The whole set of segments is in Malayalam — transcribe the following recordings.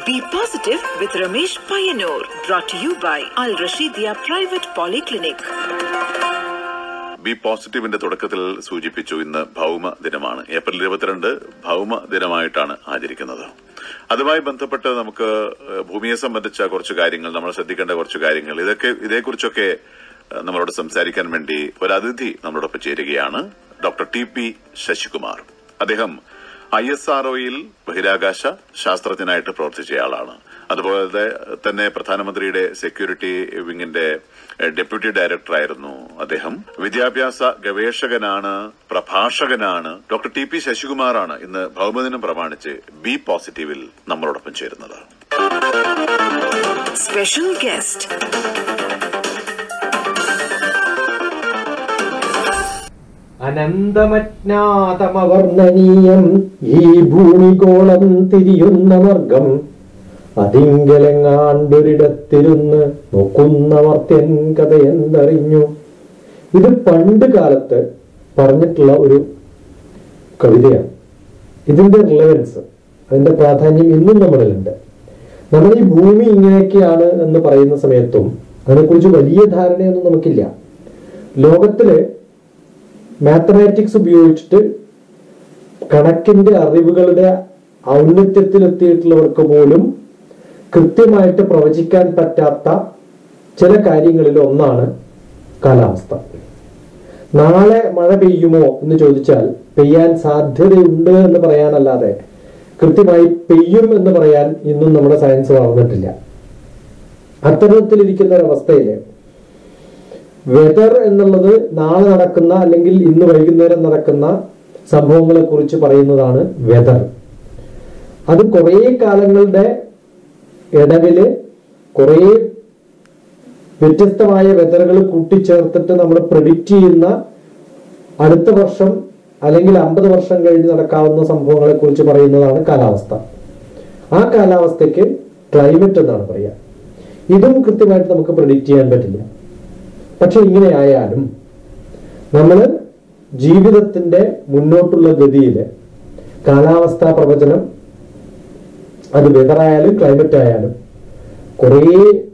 Be positive with Ramesh Payanur. Brought to you by Al Rashidia Private Polyclinic. B പോസിറ്റീവിന്റെ തുടക്കത്തിൽ സൂചിപ്പിച്ചു ഇന്ന് ഭൗമ ദിനമാണ് ഏപ്രിൽ ഇരുപത്തിരണ്ട് ഭൗമ ദിനമായിട്ടാണ് ആചരിക്കുന്നത് അതുമായി ബന്ധപ്പെട്ട് നമുക്ക് ഏഹ്, ഭൂമിയെ സംബന്ധിച്ച കുറച്ച് കാര്യങ്ങൾ നമ്മൾ ശ്രദ്ധിക്കേണ്ട കുറച്ച് കാര്യങ്ങൾ ഇതൊക്കെ ഇതേക്കുറിച്ചൊക്കെ ഏഹ്, നമ്മളോട് സംസാരിക്കാൻ വേണ്ടി ഒരു അതിഥി നമ്മളോടൊപ്പം ചേരുകയാണ് ഡോക്ടർ ടി പി ശശികുമാർ അദ്ദേഹം ഐ എസ് ആർഒയിൽ ബഹിരാകാശ ശാസ്ത്രജ്ഞനായിട്ട് പ്രവർത്തിച്ചയാളാണ് അതുപോലെ തന്നെ പ്രധാനമന്ത്രിയുടെ സെക്യൂരിറ്റി വിങ്ങിന്റെ ഏഹ്, ഡെപ്യൂട്ടി ഡയറക്ടറായിരുന്നു അദ്ദേഹം വിദ്യാഭ്യാസ ഗവേഷകനാണ് പ്രഭാഷകനാണ് ഡോക്ടർ ടി പി ശശികുമാറാണ് ഇന്ന് ഭൗമദിനം പ്രമാണിച്ച് ബി പോസിറ്റീവിൽ നമ്മളോടൊപ്പം ചേരുന്നത് Special guest. അനന്തമജ്ഞാതമവർണ്ണനീയം ഈ ഭൂമിഗോളം തിരിയുന്ന വർഗം അതിങ്കലെങ്ങാണ്ടൊരിടത്തിരുന്ന് നോക്കുന്നവർത്യൻ കഥയെന്തറിഞ്ഞു ഇത് പണ്ട് കാലത്ത് പറഞ്ഞിട്ടുള്ള ഒരു കവിതയാണ് ഇതിന്റെ റിലവൻസ് അതിന്റെ പ്രാധാന്യം ഇന്നും നമ്മളിലുണ്ട് നമ്മൾ ഈ ഭൂമി ഇങ്ങനെയൊക്കെയാണ് എന്ന് പറയുന്ന സമയത്തും അതിനെക്കുറിച്ച് വലിയ ധാരണയൊന്നും നമുക്കില്ല ലോകത്തില് മാത്തമാറ്റിക്സ് ഉപയോഗിച്ചിട്ട് കണക്കിന്റെ അറിവുകളുടെ ഔന്നത്യത്തിലെത്തിയിട്ടുള്ളവർക്ക് പോലും കൃത്യമായിട്ട് പ്രവചിക്കാൻ പറ്റാത്ത ചില കാര്യങ്ങളിൽ ഒന്നാണ് കാലാവസ്ഥ നാളെ മഴ പെയ്യുമോ എന്ന് ചോദിച്ചാൽ പെയ്യാൻ സാധ്യതയുണ്ട് എന്ന് പറയാനല്ലാതെ കൃത്യമായി പെയ്യും എന്ന് പറയാൻ ഇന്നും നമ്മുടെ സയൻസ് വളർന്നിട്ടില്ല അത്തരത്തിലിരിക്കുന്ന ഒരവസ്ഥയില് വെതർ എന്നുള്ളത് നാളെ നടക്കുന്ന അല്ലെങ്കിൽ ഇന്ന് വൈകുന്നേരം നടക്കുന്ന സംഭവങ്ങളെ കുറിച്ച് പറയുന്നതാണ് വെതർ അത് കുറേ കാലങ്ങളുടെ ഇടവില് കുറേ വ്യത്യസ്തമായ വെതറുകൾ കൂട്ടിച്ചേർത്തിട്ട് നമ്മൾ പ്രെഡിക്റ്റ് ചെയ്യുന്ന അടുത്ത വർഷം അല്ലെങ്കിൽ അമ്പത് വർഷം കഴിഞ്ഞ് നടക്കാവുന്ന സംഭവങ്ങളെ കുറിച്ച് പറയുന്നതാണ് കാലാവസ്ഥ ആ കാലാവസ്ഥയ്ക്ക് ക്ലൈമറ്റ് എന്നാണ് പറയുക ഇതും കൃത്യമായിട്ട് നമുക്ക് പ്രെഡിക്റ്റ് ചെയ്യാൻ പറ്റില്ല പക്ഷെ ഇങ്ങനെ ആയാലും നമ്മൾ ജീവിതത്തിന്റെ മുന്നോട്ടുള്ള ഗതിയിൽ കാലാവസ്ഥാ പ്രവചനം അത് വെതർ ആയാലും ക്ലൈമറ്റ് ആയാലും കുറേ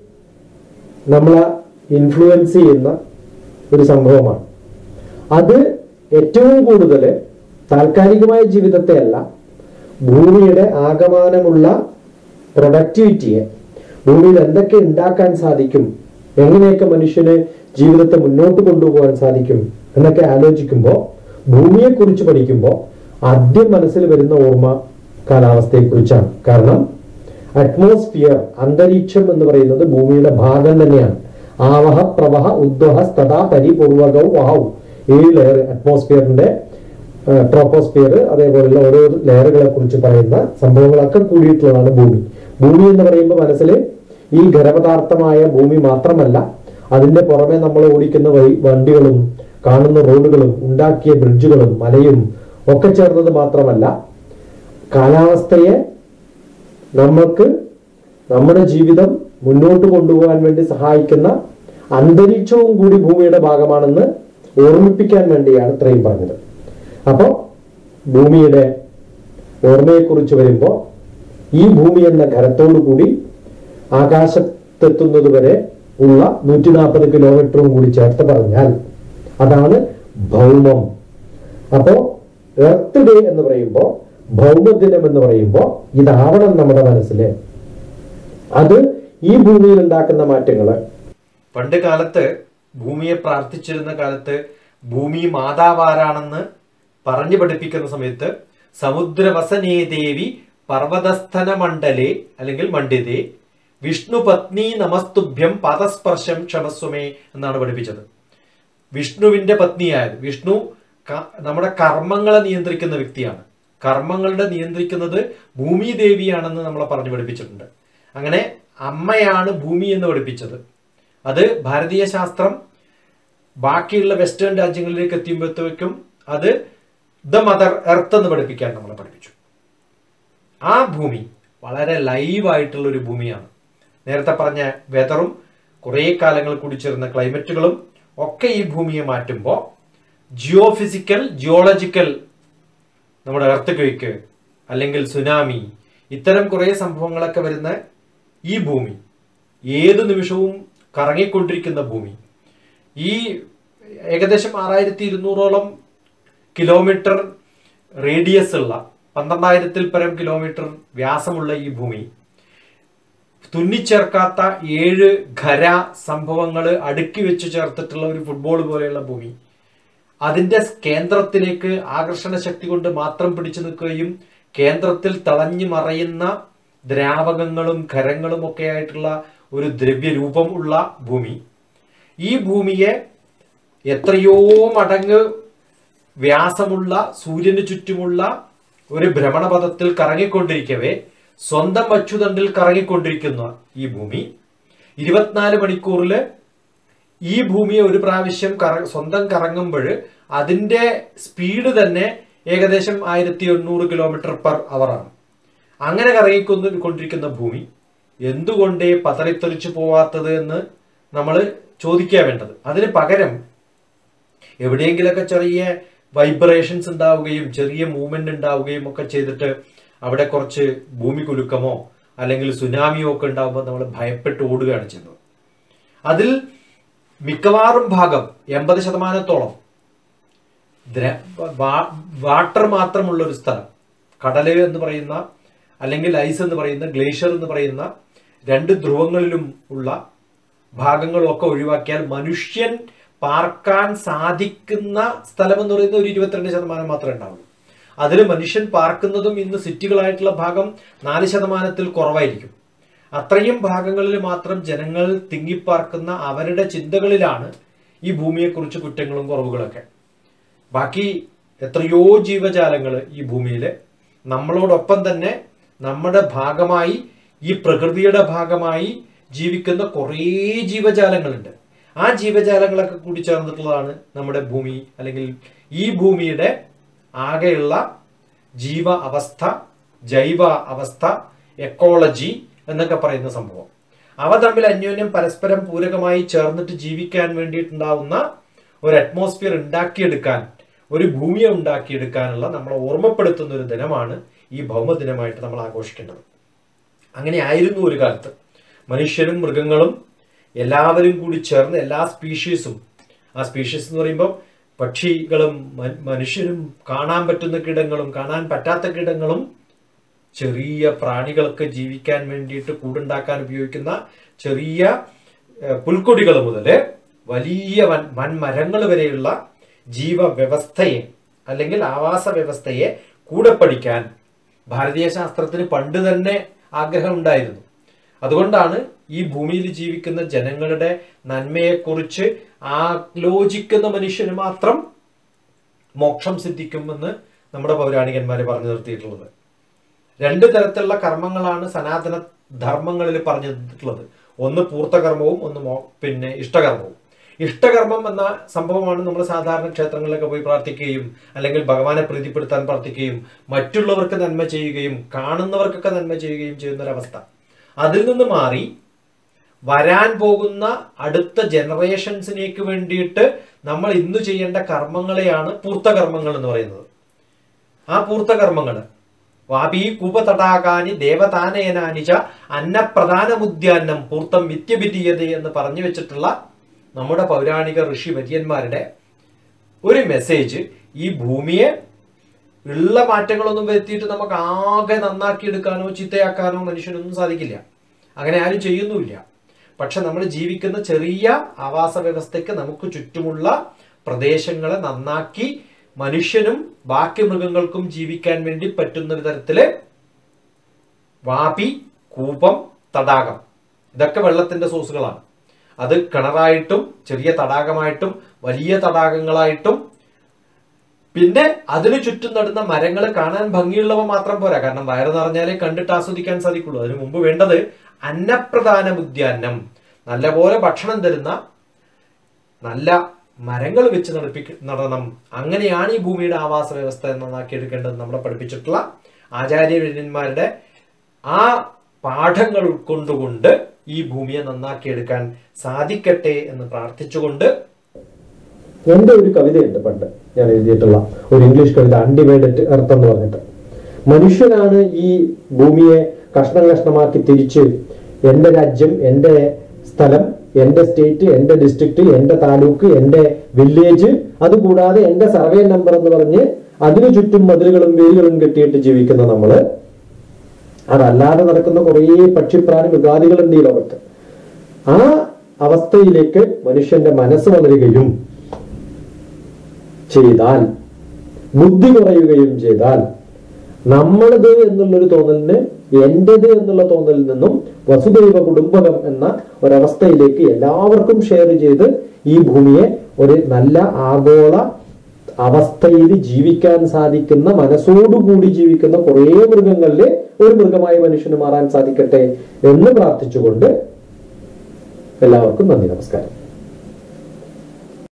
നമ്മളെ ഇൻഫ്ലുവൻസ് ചെയ്യുന്ന ഒരു സംഭവമാണ് അത് ഏറ്റവും കൂടുതൽ താൽക്കാലികമായ ജീവിതത്തെ അല്ല ഭൂമിയുടെ ആകമാനമുള്ള പ്രൊഡക്ടിവിറ്റിയെ ഭൂമിയിൽ എന്തൊക്കെ ഉണ്ടാക്കാൻ സാധിക്കും എങ്ങനെയൊക്കെ മനുഷ്യന് ജീവിതത്തെ മുന്നോട്ട് കൊണ്ടുപോകാൻ സാധിക്കും എന്നൊക്കെ ആലോചിക്കുമ്പോൾ ഭൂമിയെക്കുറിച്ച് പഠിക്കുമ്പോൾ ആദ്യം മനസ്സിൽ വരുന്ന ഓർമ്മ കാലാവസ്ഥയെക്കുറിച്ചാണ് കാരണം അറ്റ്മോസ്ഫിയർ അന്തരീക്ഷം എന്ന് പറയുന്നത് ഭൂമിയുടെ ഭാഗം തന്നെയാണ് ആവഹ പ്രവഹ ഉദ്വഹ സ്തഥാ പരിപൂർവകവും വഹവും ഏഴ് ലെയർ അറ്റ്മോസ്ഫിയറിന്റെ ട്രോപ്പോസ്ഫിയർ അതേപോലെയുള്ള ഓരോ ലെയറുകളെ കുറിച്ച് പറയുന്ന സംഭവങ്ങളൊക്കെ കൂടിയിട്ടുള്ളതാണ് ഭൂമി ഭൂമി എന്ന് പറയുമ്പോൾ മനസ്സിൽ ഈ ഖരപദാർത്ഥമായ ഭൂമി മാത്രമല്ല അതിന്റെ പുറമെ നമ്മൾ ഓടിക്കുന്ന വഴി- വണ്ടികളും കാണുന്ന റോഡുകളും ഉണ്ടാക്കിയ ബ്രിഡ്ജുകളും മലയും ഒക്കെ ചേർന്നത് മാത്രമല്ല കാലാവസ്ഥയെ നമ്മൾക്ക് നമ്മുടെ ജീവിതം മുന്നോട്ട് കൊണ്ടുപോകാൻ വേണ്ടി സഹായിക്കുന്ന അന്തരീക്ഷവും കൂടി ഭൂമിയുടെ ഭാഗമാണെന്ന് ഓർമ്മിപ്പിക്കാൻ വേണ്ടിയാണ് ഇത്രയും പറഞ്ഞത് അപ്പോൾ ഭൂമിയുടെ ഓർമ്മയെക്കുറിച്ച് വരുമ്പോൾ ഈ ഭൂമി എന്ന ഖരത്തോടു കൂടി ആകാശത്തെത്തുന്നത് വരെ ഉള്ള നൂറ്റി നാൽപ്പത് കിലോമീറ്ററും കൂടി ചേർത്ത് പറഞ്ഞാൽ അതാണ് ഭൗമം അപ്പോ എർത്ത് ഡേ എന്ന് പറയുമ്പോൾ ഭൗമദിനം എന്ന് പറയുമ്പോൾ ഇതാവണം നമ്മുടെ മനസ്സിൽ അത് ഈ ഭൂമിയിൽ ഉണ്ടാക്കുന്ന മാറ്റങ്ങള് പണ്ട് കാലത്ത് ഭൂമിയെ പ്രാർത്ഥിച്ചിരുന്ന കാലത്ത് ഭൂമി മാതാവാരാണെന്ന് പറഞ്ഞു പഠിപ്പിക്കുന്ന സമയത്ത് സമുദ്രവസനേ ദേവി പർവ്വതസ്ഥന മണ്ഡലേ അല്ലെങ്കിൽ മണ്ഡിതേ വിഷ്ണു പത്നി നമസ്തുഭ്യം പദസ്പർശം ക്ഷമസ്വമേ എന്നാണ് പഠിപ്പിച്ചത് വിഷ്ണുവിന്റെ പത്നിയായത് വിഷ്ണു ക- നമ്മുടെ കർമ്മങ്ങളെ നിയന്ത്രിക്കുന്ന വ്യക്തിയാണ് കർമ്മങ്ങളുടെ നിയന്ത്രിക്കുന്നത് ഭൂമി ദേവിയാണെന്ന് നമ്മളെ പറഞ്ഞു പഠിപ്പിച്ചിട്ടുണ്ട് അങ്ങനെ അമ്മയാണ് ഭൂമി എന്ന് പഠിപ്പിച്ചത് അത് ഭാരതീയ ശാസ്ത്രം ബാക്കിയുള്ള വെസ്റ്റേൺ രാജ്യങ്ങളിലേക്ക് എത്തിയുമ്പോഴത്തേക്കും അത് ദ മദർ എർത്ത് എന്ന് പഠിപ്പിക്കാൻ നമ്മളെ പഠിപ്പിച്ചു ആ ഭൂമി വളരെ ലൈവായിട്ടുള്ള ഒരു ഭൂമിയാണ് നേരത്തെ പറഞ്ഞ വെതറും കുറേ കാലങ്ങൾ കൂടി ചേർന്ന ക്ലൈമറ്റുകളും ഒക്കെ ഈ ഭൂമിയെ മാറ്റുമ്പോൾ ജിയോ ഫിസിക്കൽ ജിയോളജിക്കൽ നമ്മുടെ എർത്ത് ക്വേക്ക് അല്ലെങ്കിൽ സുനാമി ഇത്തരം കുറേ സംഭവങ്ങളൊക്കെ വരുന്ന ഈ ഭൂമി ഏത് നിമിഷവും കറങ്ങിക്കൊണ്ടിരിക്കുന്ന ഭൂമി ഈ ഏകദേശം ആറായിരത്തി ഇരുന്നൂറോളം കിലോമീറ്റർ റേഡിയസ് ഉള്ള പന്ത്രണ്ടായിരത്തിൽ പരം കിലോമീറ്റർ വ്യാസമുള്ള ഈ ഭൂമി തുന്നിച്ചേർക്കാത്ത ഏഴ് ഖര സംഭവങ്ങൾ അടുക്കി വെച്ച് ചേർത്തിട്ടുള്ള ഒരു ഫുട്ബോൾ പോലെയുള്ള ഭൂമി അതിന്റെ കേന്ദ്രത്തിലേക്ക് ആകർഷണ ശക്തി കൊണ്ട് മാത്രം പിടിച്ചു നിൽക്കുകയും കേന്ദ്രത്തിൽ തളഞ്ഞു മറയുന്ന ദ്രാവകങ്ങളും ഖരങ്ങളും ഒക്കെ ആയിട്ടുള്ള ഒരു ദ്രവ്യരൂപം ഉള്ള ഭൂമി ഈ ഭൂമിയെ എത്രയോ മടങ്ങ് വ്യാസമുള്ള സൂര്യന് ചുറ്റുമുള്ള ഒരു ഭ്രമണപഥത്തിൽ കറങ്ങിക്കൊണ്ടിരിക്കവേ സ്വന്തം അച്ചുതണ്ടിൽ കറങ്ങിക്കൊണ്ടിരിക്കുന്ന ഈ ഭൂമി ഇരുപത്തിനാല് മണിക്കൂറില് ഈ ഭൂമിയെ ഒരു പ്രാവശ്യം കറ സ്വന്തം കറങ്ങുമ്പോൾ അതിന്റെ സ്പീഡ് തന്നെ ഏകദേശം ആയിരത്തി എണ്ണൂറ് കിലോമീറ്റർ പെർ ആണ് അങ്ങനെ കറങ്ങിക്കൊന്ന് കൊണ്ടിരിക്കുന്ന ഭൂമി എന്തുകൊണ്ടേ പതറിത്തെറിച്ചു പോവാത്തത് എന്ന് നമ്മൾ ചോദിക്കുക വേണ്ടത് അതിന് പകരം എവിടെയെങ്കിലൊക്കെ ചെറിയ വൈബ്രേഷൻസ് ഉണ്ടാവുകയും ചെറിയ മൂവ്മെന്റ് ഉണ്ടാവുകയും ഒക്കെ ചെയ്തിട്ട് അവിടെ കുറച്ച് ഭൂമി കുലുക്കമോ അല്ലെങ്കിൽ സുനാമിയോ ഒക്കെ ഉണ്ടാകുമ്പോൾ നമ്മൾ ഭയപ്പെട്ട് ഓടുകയാണ് ചെയ്യുന്നത് അതിൽ മിക്കവാറും ഭാഗം എൺപത് ശതമാനത്തോളം ദ്ര- വാ- വാട്ടർ മാത്രമുള്ള ഒരു സ്ഥലം കടല് എന്ന് പറയുന്ന അല്ലെങ്കിൽ ഐസ് എന്ന് പറയുന്ന ഗ്ലേഷ്യർ എന്ന് പറയുന്ന രണ്ട് ധ്രുവങ്ങളിലും ഉള്ള ഭാഗങ്ങളൊക്കെ ഒഴിവാക്കിയാൽ മനുഷ്യൻ പാർക്കാൻ സാധിക്കുന്ന സ്ഥലം എന്ന് പറയുന്നത് ഒരു ഇരുപത്തിരണ്ട് ശതമാനം മാത്രമേ ഉണ്ടാവുള്ളൂ അതിൽ മനുഷ്യൻ പാർക്കുന്നതും ഇന്ന് സിറ്റികളായിട്ടുള്ള ഭാഗം നാല് ശതമാനത്തിൽ കുറവായിരിക്കും അത്രയും ഭാഗങ്ങളിൽ മാത്രം ജനങ്ങൾ തിങ്ങിപ്പാർക്കുന്ന അവരുടെ ചിന്തകളിലാണ് ഈ ഭൂമിയെക്കുറിച്ച് കുറ്റങ്ങളും കുറവുകളൊക്കെ ബാക്കി എത്രയോ ജീവജാലങ്ങൾ ഈ ഭൂമിയിൽ നമ്മളോടൊപ്പം തന്നെ നമ്മുടെ ഭാഗമായി ഈ പ്രകൃതിയുടെ ഭാഗമായി ജീവിക്കുന്ന കുറേ ജീവജാലങ്ങളുണ്ട് ആ ജീവജാലങ്ങളൊക്കെ കൂടി ചേർന്നിട്ടുള്ളതാണ് നമ്മുടെ ഭൂമി അല്ലെങ്കിൽ ഈ ഭൂമിയുടെ ആകെയുള്ള ജീവ അവസ്ഥ ജൈവ അവസ്ഥ എക്കോളജി എന്നൊക്കെ പറയുന്ന സംഭവം അവ തമ്മിൽ അന്യോന്യം പരസ്പരം പൂരകമായി ചേർന്നിട്ട് ജീവിക്കാൻ വേണ്ടിയിട്ടുണ്ടാവുന്ന ഒരു അറ്റ്മോസ്ഫിയർ ഉണ്ടാക്കിയെടുക്കാൻ ഒരു ഭൂമിയെ ഉണ്ടാക്കിയെടുക്കാനുള്ള നമ്മളെ ഓർമ്മപ്പെടുത്തുന്ന ഒരു ദിനമാണ് ഈ ഭൗമദിനമായിട്ട് നമ്മൾ ആഘോഷിക്കേണ്ടത് അങ്ങനെ ആയിരുന്നു ഒരു കാലത്ത് മനുഷ്യരും മൃഗങ്ങളും എല്ലാവരും കൂടി ചേർന്ന് എല്ലാ സ്പീഷീസും ആ സ്പീഷീസ് എന്ന് പറയുമ്പോൾ പക്ഷികളും മ- മനുഷ്യരും കാണാൻ പറ്റുന്ന കീടങ്ങളും കാണാൻ പറ്റാത്ത കീടങ്ങളും ചെറിയ പ്രാണികൾക്ക് ജീവിക്കാൻ വേണ്ടിയിട്ട് കൂടുണ്ടാക്കാൻ ഉപയോഗിക്കുന്ന ചെറിയ ഏഹ്, പുൽക്കൊടികൾ മുതൽ വലിയ വൻ വൻമരങ്ങൾ വരെയുള്ള ജീവവ്യവസ്ഥയെ അല്ലെങ്കിൽ ആവാസ വ്യവസ്ഥയെ കൂടെ പഠിക്കാൻ ഭാരതീയ ശാസ്ത്രത്തിന് പണ്ട് തന്നെ ആഗ്രഹം ഉണ്ടായിരുന്നു അതുകൊണ്ടാണ് ഈ ഭൂമിയിൽ ജീവിക്കുന്ന ജനങ്ങളുടെ നന്മയെക്കുറിച്ച് ആലോചിക്കുന്ന മനുഷ്യന് മാത്രം മോക്ഷം സിദ്ധിക്കുമെന്ന് നമ്മുടെ പൗരാണികന്മാരെ പറഞ്ഞു നിർത്തിയിട്ടുള്ളത് രണ്ട് തരത്തിലുള്ള കർമ്മങ്ങളാണ് സനാതന ധർമ്മങ്ങളിൽ പറഞ്ഞിട്ടുള്ളത് ഒന്ന് പൂർത്തകർമ്മവും ഒന്ന് മോ പിന്നെ ഇഷ്ടകർമ്മവും ഇഷ്ടകർമ്മം എന്ന സംഭവമാണ് നമ്മൾ സാധാരണ ക്ഷേത്രങ്ങളിലൊക്കെ പോയി പ്രാർത്ഥിക്കുകയും അല്ലെങ്കിൽ ഭഗവാനെ പ്രീതിപ്പെടുത്താൻ പ്രാർത്ഥിക്കുകയും മറ്റുള്ളവർക്ക് നന്മ ചെയ്യുകയും കാണുന്നവർക്കൊക്കെ നന്മ ചെയ്യുകയും ചെയ്യുന്ന ഒരവസ്ഥ അതിൽ നിന്ന് മാറി വരാൻ പോകുന്ന അടുത്ത ജനറേഷൻസിനേക്ക് വേണ്ടിയിട്ട് നമ്മൾ ഇന്ന് ചെയ്യേണ്ട കർമ്മങ്ങളെയാണ് പൂർത്തകർമ്മങ്ങൾ എന്ന് പറയുന്നത് ആ പൂർത്തകർമ്മങ്ങൾ വാപീ കൂപതടാകാനി ദേവതാനയനാനിച്ച അന്നപ്രധാനമുദ്യാന്നം പൂർത്തം വിദ്യഭിതീയത എന്ന് പറഞ്ഞു വെച്ചിട്ടുള്ള നമ്മുടെ പൗരാണിക ഋഷി വര്യന്മാരുടെ ഒരു മെസ്സേജ് ഈ ഭൂമിയെ ഉള്ള മാറ്റങ്ങളൊന്നും വരുത്തിയിട്ട് നമുക്ക് ആകെ നന്നാക്കി എടുക്കാനോ ചീത്തയാക്കാനോ മനുഷ്യനൊന്നും സാധിക്കില്ല അങ്ങനെ ആരും ചെയ്യുന്നുമില്ല പക്ഷെ നമ്മൾ ജീവിക്കുന്ന ചെറിയ ആവാസ വ്യവസ്ഥയ്ക്ക് നമുക്ക് ചുറ്റുമുള്ള പ്രദേശങ്ങളെ നന്നാക്കി മനുഷ്യനും ബാക്കി മൃഗങ്ങൾക്കും ജീവിക്കാൻ വേണ്ടി പറ്റുന്ന വിധത്തില് വാപി കൂപം തടാകം ഇതൊക്കെ വെള്ളത്തിന്റെ സോഴ്സുകളാണ് അത് കിണറായിട്ടും ചെറിയ തടാകമായിട്ടും വലിയ തടാകങ്ങളായിട്ടും പിന്നെ അതിനു ചുറ്റും നടുന്ന മരങ്ങൾ കാണാൻ ഭംഗിയുള്ളവ മാത്രം പോരാ കാരണം വയറ് നിറഞ്ഞാലേ കണ്ടിട്ട് ആസ്വദിക്കാൻ സാധിക്കുള്ളൂ അതിനു മുമ്പ് വേണ്ടത് അന്നപ്രധാന ഉദ്യാനം നല്ലപോലെ ഭക്ഷണം തരുന്ന നല്ല മരങ്ങൾ വെച്ച് നടപ്പിക്ക നടണം അങ്ങനെയാണ് ഈ ഭൂമിയുടെ ആവാസ വ്യവസ്ഥ നന്നാക്കിയെടുക്കേണ്ടത് നമ്മളെ പഠിപ്പിച്ചിട്ടുള്ള ആചാര്യന്മാരുടെ ആ പാഠങ്ങൾ ഉൾക്കൊണ്ടുകൊണ്ട് ഈ ഭൂമിയെ നന്നാക്കിയെടുക്കാൻ സാധിക്കട്ടെ എന്ന് പ്രാർത്ഥിച്ചുകൊണ്ട് എന്റെ ഒരു കവിതയുണ്ട് പണ്ട് ഞാൻ എഴുതിയിട്ടുള്ള ഒരു ഇംഗ്ലീഷ് കവിത അൺഡിവൈഡഡ് എർത്ത് എന്ന് പറഞ്ഞിട്ട് മനുഷ്യനാണ് ഈ ഭൂമിയെ കഷ്ണം കഷ്ണമാക്കി തിരിച്ച് എന്റെ രാജ്യം എന്റെ സ്ഥലം എന്റെ സ്റ്റേറ്റ് എന്റെ ഡിസ്ട്രിക്ട് എന്റെ താലൂക്ക് എന്റെ വില്ലേജ് അതുകൂടാതെ എന്റെ സർവേ നമ്പർ എന്ന് പറഞ്ഞ് അതിനു ചുറ്റും മതിലുകളും വേരുകളും കെട്ടിയിട്ട് ജീവിക്കുന്ന നമ്മള് അതല്ലാതെ നടക്കുന്ന കുറേ പക്ഷിപ്രാണി മൃഗാദികളുണ്ട് ഈ ലോകത്ത് ആ അവസ്ഥയിലേക്ക് മനുഷ്യന്റെ മനസ്സ് വളരുകയും ചെയ്താൽ ബുദ്ധി കുറയുകയും ചെയ്താൽ നമ്മളത് എന്നുള്ളൊരു തോന്നലിന് എന്റേത് എന്നുള്ള തോന്നലിൽ നിന്നും വസുദൈവ കുടുംബകം എന്ന ഒരവസ്ഥയിലേക്ക് എല്ലാവർക്കും ഷെയർ ചെയ്ത് ഈ ഭൂമിയെ ഒരു നല്ല ആഗോള അവസ്ഥയിൽ ജീവിക്കാൻ സാധിക്കുന്ന മനസ്സോടുകൂടി ജീവിക്കുന്ന കുറേ മൃഗങ്ങളിൽ ഒരു മൃഗമായി മനുഷ്യന് മാറാൻ സാധിക്കട്ടെ എന്ന് പ്രാർത്ഥിച്ചുകൊണ്ട് എല്ലാവർക്കും നന്ദി നമസ്കാരം